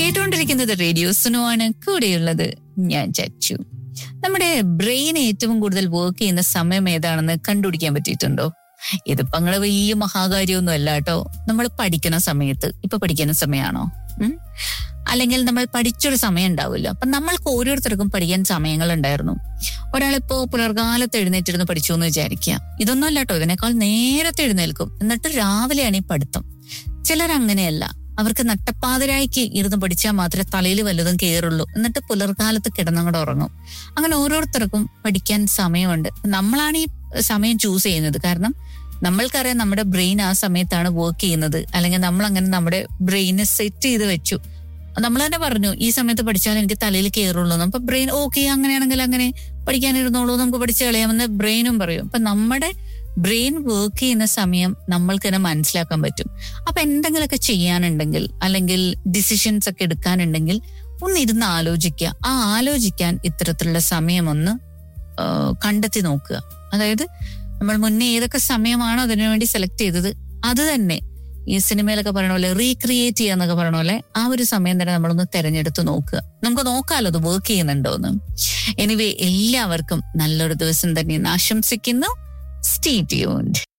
കേട്ടുകൊണ്ടിരിക്കുന്നത് റേഡിയോ സുനുവാണ് കൂടെയുള്ളത് ഞാൻ ചച്ചു നമ്മുടെ ബ്രെയിൻ ഏറ്റവും കൂടുതൽ വർക്ക് ചെയ്യുന്ന സമയം ഏതാണെന്ന് കണ്ടുപിടിക്കാൻ പറ്റിയിട്ടുണ്ടോ ഇതിപ്പോ അങ്ങനെ വലിയ മഹാകാര്യമൊന്നും അല്ല കേട്ടോ നമ്മൾ പഠിക്കുന്ന സമയത്ത് ഇപ്പൊ പഠിക്കുന്ന സമയമാണോ ഉം? അല്ലെങ്കിൽ നമ്മൾ പഠിച്ചൊരു സമയം ഉണ്ടാവുമല്ലോ അപ്പൊ നമ്മൾക്ക് ഓരോരുത്തർക്കും പഠിക്കാൻ സമയങ്ങൾ ഉണ്ടായിരുന്നു ഒരാളിപ്പോ പുലർകാലത്ത് എഴുന്നേറ്റിരുന്ന് പഠിച്ചു എന്ന് വിചാരിക്കുക ഇതൊന്നും അല്ല കേട്ടോ ഇതിനേക്കാൾ നേരത്തെ എഴുന്നേൽക്കും എന്നിട്ട് രാവിലെയാണ് ഈ പഠിത്തം ചിലർ അങ്ങനെയല്ല അവർക്ക് നട്ടപ്പാതിരായിക്ക് ഇരുന്ന് പഠിച്ചാൽ മാത്രമേ തലയിൽ വല്ലതും കയറുള്ളൂ എന്നിട്ട് പുലർകാലത്ത് കിടന്നങ്ങോട്ട് ഉറങ്ങും അങ്ങനെ ഓരോരുത്തർക്കും പഠിക്കാൻ സമയമുണ്ട് നമ്മളാണ് ഈ സമയം ചൂസ് ചെയ്യുന്നത് കാരണം നമ്മൾക്കറിയാം നമ്മുടെ ബ്രെയിൻ ആ സമയത്താണ് വർക്ക് ചെയ്യുന്നത് അല്ലെങ്കിൽ നമ്മൾ അങ്ങനെ നമ്മുടെ ബ്രെയിനെ സെറ്റ് ചെയ്ത് വെച്ചു നമ്മൾ തന്നെ പറഞ്ഞു ഈ സമയത്ത് പഠിച്ചാൽ എനിക്ക് തലയിൽ കയറുള്ളൂ എന്ന്. അപ്പൊ ബ്രെയിൻ ഓക്കെ അങ്ങനെയാണെങ്കിൽ അങ്ങനെ പഠിക്കാനിരുന്നോളൂ നമുക്ക് പഠിച്ചു കളയാമെന്ന് ബ്രെയിനും പറയും അപ്പൊ നമ്മുടെ ബ്രെയിൻ വർക്ക് ചെയ്യുന്ന സമയം നമ്മൾക്ക് തന്നെ മനസ്സിലാക്കാൻ പറ്റും അപ്പൊ എന്തെങ്കിലുമൊക്കെ ചെയ്യാനുണ്ടെങ്കിൽ അല്ലെങ്കിൽ ഡിസിഷൻസ് ഒക്കെ എടുക്കാനുണ്ടെങ്കിൽ ഒന്നിരുന്ന് ആലോചിക്കുക ആ ആലോചിക്കാൻ ഇത്തരത്തിലുള്ള സമയം ഒന്ന് ആ, കണ്ടെത്തി നോക്കുക അതായത് നമ്മൾ മുന്നേ ഏതൊക്കെ സമയമാണോ അതിനുവേണ്ടി സെലക്ട് ചെയ്തത് അത് തന്നെ ഈ സിനിമയിലൊക്കെ പറയണ പോലെ റീക്രിയേറ്റ് ചെയ്യുക എന്നൊക്കെ പറയണ പോലെ ആ ഒരു സമയം തന്നെ നമ്മളൊന്ന് തെരഞ്ഞെടുത്ത് നോക്കുക നമുക്ക് നോക്കാമല്ലോ അത് വർക്ക് ചെയ്യുന്നുണ്ടോ എന്ന് എനിവേ എല്ലാവർക്കും നല്ലൊരു ദിവസം തന്നെ ആശംസിക്കുന്നു സ്റ്റേ ട്യൂൺഡ്